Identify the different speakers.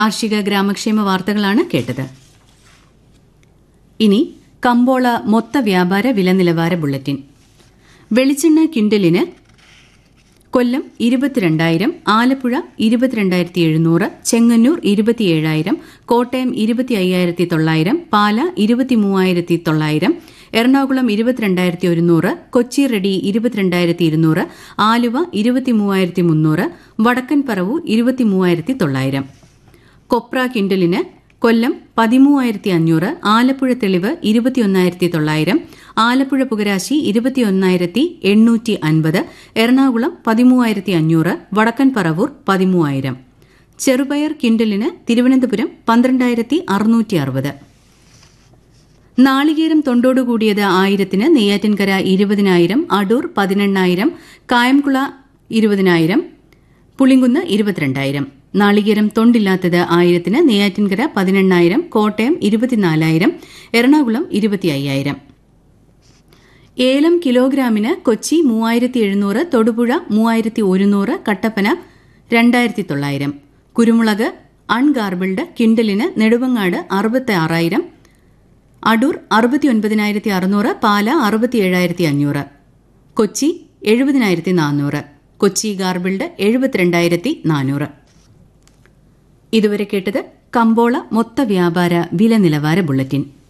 Speaker 1: കാർഷിക ഗ്രാമക്ഷേമ വാർത്തകളാണ് കേട്ടത് ഇനി കമ്പോള മൊത്ത വ്യാപാര വില നിലവാര ബുള്ളറ്റിൻ വെളിച്ചെണ്ണ കിൻഡലിന് കൊല്ലം ഇരുപത്തിരണ്ടായിരം ആലപ്പുഴ ഇരുപത്തിരണ്ടായിരത്തി എഴുന്നൂറ് ചെങ്ങന്നൂർ ഇരുപത്തിയേഴായിരം കോട്ടയം ഇരുപത്തി അയ്യായിരത്തി തൊള്ളായിരം പാല ഇരുപത്തിമൂവായിരത്തി തൊള്ളായിരം എറണാകുളം ഇരുപത്തിരണ്ടായിരത്തി ഒരുന്നൂറ് കൊച്ചി റെഡി ഇരുപത്തിരണ്ടായിരത്തി ഇരുന്നൂറ് ആലുവ ഇരുപത്തിമൂവായിരത്തി മുന്നൂറ് വടക്കൻ പറവൂർ ഇരുപത്തിമൂവായിരത്തി തൊള്ളായിരം കൊപ്ര കിൻഡലിന് കൊല്ലം പതിമൂവായിരത്തി അഞ്ഞൂറ് ആലപ്പുഴ തെളിവ് ഇരുപത്തിയൊന്നായിരത്തി തൊള്ളായിരം ആലപ്പുഴ പുകരാശി ഇരുപത്തിയൊന്നായിരത്തി എണ്ണൂറ്റി അൻപത് എറണാകുളം പതിമൂവായിരത്തി അഞ്ഞൂറ് വടക്കൻ പറവൂർ പതിമൂവായിരം ചെറുപയർ കിൻഡലിന് തിരുവനന്തപുരം പന്ത്രണ്ടായിരത്തി അറുന്നൂറ്റി അറുപത് നാളികേരം തൊണ്ടോടുകൂടിയത് ആയിരത്തിന് നെയ്യാറ്റിൻകര ഇരുപതിനായിരം അടൂർ പതിനെണ്ണായിരം കായംകുള ഇരുപതിനായിരം പുളിങ്കുന്ന് ഇരുപത്തിരണ്ടായിരം നാളികേരം തൊണ്ടില്ലാത്തത് ആയിരത്തിന് നെയ്യാറ്റിൻകര പതിനെണ്ണായിരം കോട്ടയം ഇരുപത്തിനാലായിരം എറണാകുളം ഇരുപത്തി അയ്യായിരം ഏലം കിലോഗ്രാമിന് കൊച്ചി മൂവായിരത്തി എഴുന്നൂറ് തൊടുപുഴ മൂവായിരത്തി ഒരുന്നൂറ് കട്ടപ്പന രണ്ടായിരത്തി തൊള്ളായിരം കുരുമുളക് അൺഗാർബിൾഡ് കിൻഡലിന് നെടുവങ്ങാട് അറുപത്തി ആറായിരം അടൂർ അറുപത്തിയൊൻപതിനായിരത്തി അറുന്നൂറ് പാല അറുപത്തിയേഴായിരത്തി അഞ്ഞൂറ് കൊച്ചി എഴുപതിനായിരത്തി നാനൂറ് കൊച്ചി ഗാർബിൾഡ് എഴുപത്തിരണ്ടായിരത്തി നാനൂറ് ഇതുവരെ കേട്ടത് കമ്പോള മൊത്ത വ്യാപാര വില നിലവാര ബുള്ളറ്റിൻ